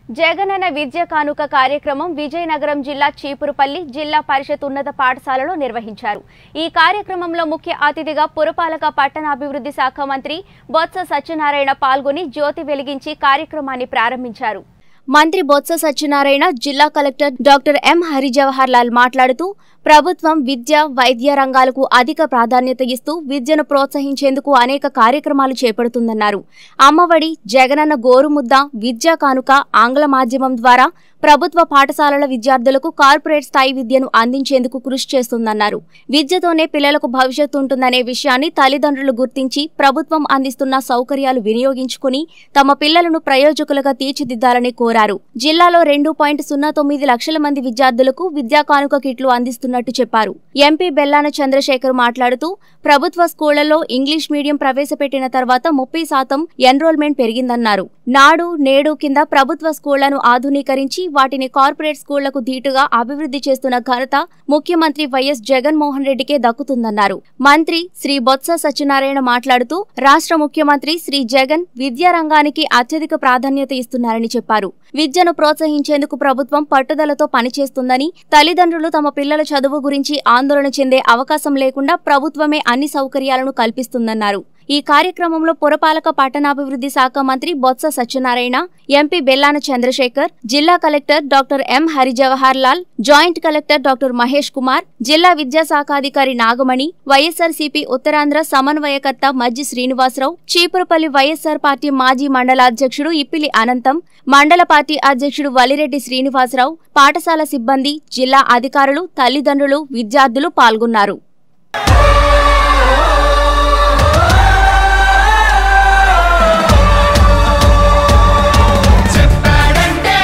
జగనన్న విద్య కానుక కార్యక్రమం విజయనగరం జిల్లా చీపురుపల్లి జిల్లా పరిషత్ ఉన్నత పాఠశాలలో నిర్వహించారు ఈ కార్యక్రమంలో ముఖ్య అతిథిగా పురపాలక పట్టణాభివృద్ధి శాఖ మంత్రి బొత్స సత్యనారాయణ పాల్గొని జ్యోతి వెలిగించి కార్యక్రమాన్ని ప్రారంభించారు మంత్రి బొత్స సత్యనారాయణ జిల్లా collector doctor M Harijawahar Lal మాట్లాడుతూ ప్రభుత్వం విద్య వైద్య రంగాలకు అధిక ప్రాధాన్యత ఇస్తూ విద్యను ప్రోత్సహించేందుకు అనేక కార్యక్రమాలు చేపడుతుందన్నారు అమ్మఒడి జగనన్న గోరుముద్ద విద్యా కానుక ఆంగ్ల మాధ్యమం ద్వారా ప్రభుత్వ పాఠశాలల విద్యార్థులకు కార్పొరేట్ స్థాయి విద్యను అందించేందుకు కృషి చేస్తుందన్నారు విద్యతోనే పిల్లలకు భవిష్యత్తు ఉంటుందనే విషయాన్ని తల్లిదండ్రులు గుర్తించి ప్రభుత్వం అందిస్తున్న సౌకర్యాలు వినియోగించుకుని తమ పిల్లలను ప్రయోజకులుగా తీర్చిదిద్దాలని కోరారు జిల్లాలో రెండు పాయింట్ సున్నా తొమ్మిది లక్షల మంది విద్యార్థులకు విద్యా కానుక కిట్లు అందిస్తున్నట్టు చెప్పారు ఎంపీ బెల్లాన చంద్రశేఖర్ మాట్లాడుతూ ప్రభుత్వ స్కూళ్లలో ఇంగ్లీష్ మీడియం ప్రవేశపెట్టిన తర్వాత ముప్పై శాతం ఎన్రోల్మెంట్ పెరిగిందన్నారు నాడు నేడు కింద ప్రభుత్వ స్కూళ్లను ఆధునీకరించి వాటిని కార్పొరేట్ స్కూళ్లకు ధీటుగా అభివృద్ధి చేస్తున్న ఘనత ముఖ్యమంత్రి వైఎస్ జగన్మోహన్ రెడ్డికే దక్కుతుందన్నారు మంత్రి శ్రీ బొత్స సత్యనారాయణ మాట్లాడుతూ రాష్ట్ర ముఖ్యమంత్రి శ్రీ జగన్ విద్యా రంగానికి అత్యధిక ప్రాధాన్యత ఇస్తున్నారని చెప్పారు విద్యను ప్రోత్సహించేందుకు ప్రభుత్వం పట్టుదలతో పనిచేస్తుందని తల్లిదండ్రులు తమ పిల్లల చదువు గురించి ఆందోళన చెందే అవకాశం లేకుండా ప్రభుత్వమే అన్ని సౌకర్యాలను కల్పిస్తుందన్నారు ఈ కార్యక్రమంలో పురపాలక పట్టణాభివృద్ధి శాఖ మంత్రి బొత్స సత్యనారాయణ ఎంపీ బెల్లాన చంద్రశేఖర్ జిల్లా collector doctor M Harijawahar Lal joint collector doctor Mahesh Kumar జిల్లా విద్యాశాఖాధికారి నాగమణి వైఎస్ఆర్సీపీ ఉత్తరాంధ్ర సమన్వయకర్త మజ్జి శ్రీనివాసరావు చీపురపల్లి వైఎస్ఆర్ పార్టీ మాజీ మండలాధ్యక్షుడు ఇప్పిలి అనంతం మండల పార్టీ అధ్యక్షుడు వలిరెడ్డి శ్రీనివాసరావు పాఠశాల సిబ్బంది జిల్లా అధికారులు తల్లిదండ్రులు విద్యార్థులు పాల్గొన్నారు చెప్పాడంటే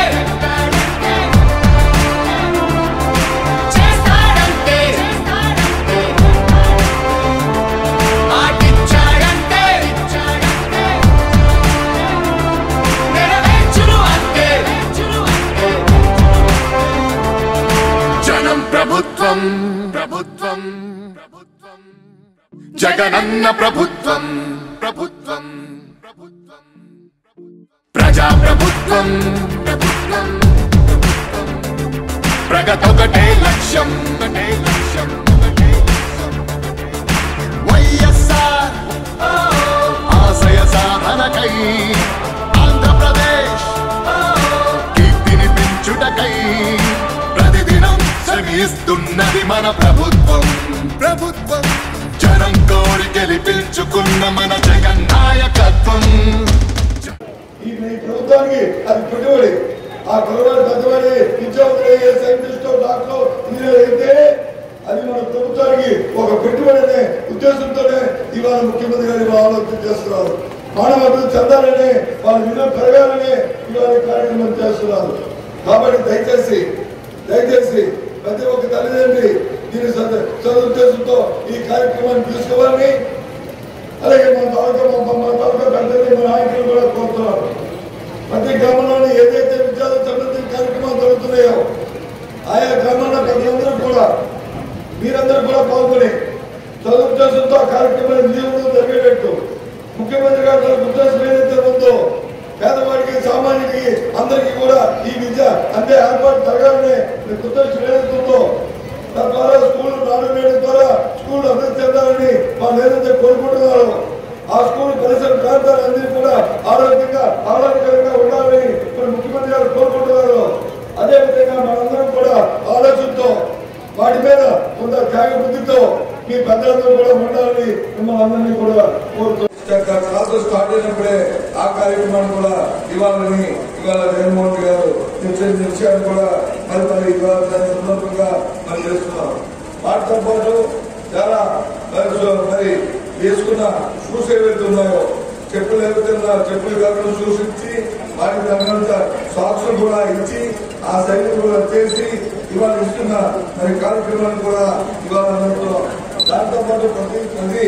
చేస్తాడంటే మాటిచ్చాడంటే నెరవేర్చును అంతే జనం ప్రభుత్వం ప్రభుత్వం ప్రభుత్వం జగనన్న ప్రభుత్వం ప్రభుత్వం ప్రభుత్వం ప్రజా ప్రభుత్వం ప్రభుత్వం ప్రగతొకటే లక్ష్యం ఒకటే లక్ష్యం ఒకటే లక్ష్యం. వైఎస్ఆర్ ఆశయ సాధనకై ఆంధ్రప్రదేశ్ కీర్తిని పెంచుటకై ప్రతిదినం శ్రమిస్తున్నది మన ప్రభుత్వం ప్రభుత్వం జనం కోరి గెలిపించుకున్న మన జగన్ నాయకత్వం ఈ ఈ ప్రభుత్వానికి అది పెట్టుబడి ఆ కులవాడి పెద్దవాడి విద్యావంతులు అయ్యే సైంటిస్ట్ డాక్టర్ ఇంజనీర్ అయితే అది మన ప్రభుత్వానికి ఒక పెట్టుబడి అనే ఉద్దేశంతోనే ఇవాళ ముఖ్యమంత్రి గారు ఇవాళ ఆలోచన చేస్తున్నారు మానవ అభివృద్ధి చెందాలని వాళ్ళ విలువ పెరగాలని ఇవాళ ఈ కార్యక్రమం చేస్తున్నారు కాబట్టి దయచేసి దయచేసి ప్రతి ఒక్క తల్లిదండ్రి దీని సద- సదుద్దేశంతో ఈ కార్యక్రమాన్ని తీసుకోవాలని అలాగే మన తాలూకా మన మన తాలూకా పెద్దలు మన నాయకులు కూడా కోరుతున్నారు ప్రతి గ్రామంలోని ఏదైతే విద్యార్థులకు సంబంధించిన కార్యక్రమాలు జరుగుతున్నాయో ఆయా గ్రామాల్లో పెద్దలందరూ కూడా మీరందరూ కూడా పాల్గొని సదుద్దేశంతో ఆ కార్యక్రమాన్ని విజయవంతం జరిగేటట్టు ముఖ్యమంత్రి గారు తన ఉద్దేశం ఏదైతే ఉందో పేదవాడికి సామాన్యుడికి అందరికీ కూడా ఈ విద్య అంతే ఏర్పాటు జరగాలని మీ ఉద్దేశం ఏదైతే ఉందో తద్వారా స్కూల్ నాడు ద్వారా స్కూల్ అభివృద్ధి చెందాలని వాళ్ళు ఏదైతే కోరుకుంటున్నారో ఆ స్కూల్ పరిసర ప్రాంతాలన్నీ కూడా ఆరోగ్యంగా ఆహ్లాదకరంగా ఉండాలని మరి ముఖ్యమంత్రి గారు కోరుకుంటున్నారు అదే విధంగా మనందరం కూడా ఆలోచనతో వాటి మీద కొంత త్యాగ బుద్ధితో మీ పెద్దలందరూ కూడా ఉండాలని మిమ్మల్ని అందరినీ కూడా కోరుతున్నాం క్లాసులు స్టార్ట్ అయినప్పుడే ఆ కార్యక్రమాన్ని కూడా ఇవ్వాలని ఇవాళ జగన్మోహన్ రెడ్డి గారు నిశ్చయం విషయాన్ని కూడా మరి మరి ఇవాళ దాని సందర్భంగా మరి చేస్తున్నాం వాటితో పాటు చాలా మరి సో- మరి వేసుకున్న షూస్ ఏవైతే ఉన్నాయో చెప్పులు ఏవైతే ఉన్నాయో చెప్పులు కాకుండా షూస్ ఇచ్చి వాటికి తగినంత సాక్స్ కూడా ఇచ్చి ఆ సైజు కూడా చేసి ఇవాళ ఇస్తున్న మరి కార్యక్రమాన్ని కూడా ఇవాళ జరుగుతున్నాం దాంతో పాటు ప్రతి ప్రతి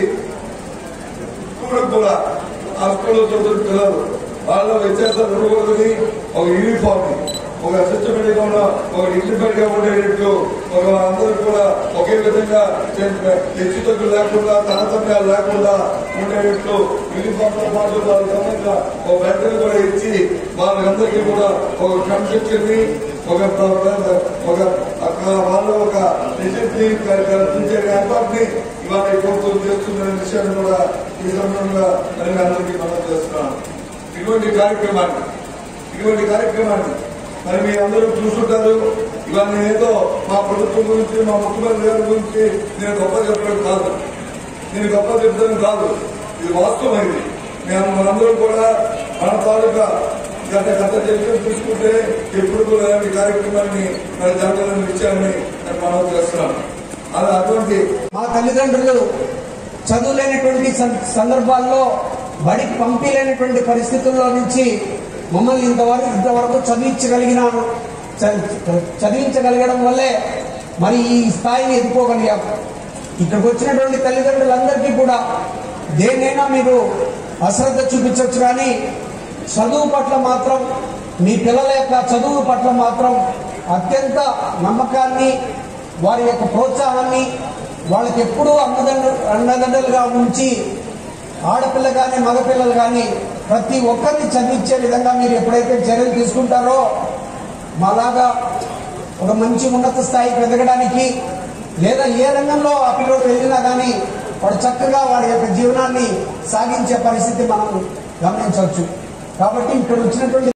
స్కూల్ కూడా ఆ స్కూల్లో చదువుతున్న పిల్లలు వాళ్ళ వ్యత్యాసాలు ఉండకూడదని ఒక యూనిఫామ్ ఒక సిస్టమేటిక్ గా ఒక డిగ్నిఫైడ్ గా ఉండేటట్లు ఒక అందరూ కూడా ఒకే విధంగా హెచ్చు తగ్గులు లేకుండా తారతమ్యాలు లేకుండా ఉండేటట్లు యూనిఫామ్ తో పాటు వాళ్ళకి సంబంధించిన ఒక బెడ్ని కూడా ఇచ్చి వాళ్ళందరికీ కూడా ఒక క్రమశిక్షణ ఒక ఒక ఒక వాళ్ళు ఒక డిసిప్లిన్ కల్పించే ఏర్పాటుని ఇవాళ ఈ ప్రభుత్వం చేస్తున్న విషయాన్ని కూడా ఈ సందర్భంగా మరి మీ అందరికీ మనం చేస్తున్నాను ఇటువంటి కార్యక్రమాన్ని ఇటువంటి కార్యక్రమాన్ని మరి మీ అందరూ చూస్తుంటారు ఇవాళ నేనేదో మా ప్రభుత్వం గురించి మా ముఖ్యమంత్రి గారి గురించి నేను గొప్ప చెప్పడం కాదు నేను గొప్ప చెప్తాను కాదు ఇది వాస్తవం ఇది మేము మనందరం కూడా మన తాలూకా గత గత చరిత్ర తీసుకుంటే ఎప్పుడు కూడా ఈ కార్యక్రమాన్ని మరి జరగాలని విషయాన్ని నేను మనం చేస్తున్నాం అది అటువంటి మా తల్లిదండ్రులు చదువులేనటువంటి సం- సందర్భాల్లో బడికి పంపించలేనటువంటి పరిస్థితుల్లో నుంచి మమ్మల్ని ఇంతవరకు ఇంతవరకు చదివించగలిగినాను చ- చదివించగలగడం వల్లే మరి ఈ స్థాయిని ఎదుర్కోగలిగాం ఇక్కడికి వచ్చినటువంటి తల్లిదండ్రులందరికీ కూడా దేన్నైనా మీరు అశ్రద్ధ చూపించవచ్చు కానీ చదువు పట్ల మాత్రం మీ పిల్లల యొక్క చదువు పట్ల మాత్రం అత్యంత నమ్మకాన్ని వారి యొక్క ప్రోత్సాహాన్ని వాళ్ళకి ఎప్పుడూ అన్నదండ అండదండలుగా ఉంచి ఆడపిల్ల కానీ మగపిల్లలు కానీ ప్రతి ఒక్కరిని చదివించే విధంగా మీరు ఎప్పుడైతే చర్యలు తీసుకుంటారో మాలాగా ఒక మంచి ఉన్నత స్థాయికి ఎదగడానికి లేదా ఏ రంగంలో ఆ పిల్లడు వెళ్ళినా కానీ వాడు చక్కగా వాడి యొక్క జీవనాన్ని సాగించే పరిస్థితి మనం గమనించవచ్చు కాబట్టి ఇక్కడ వచ్చినటువంటి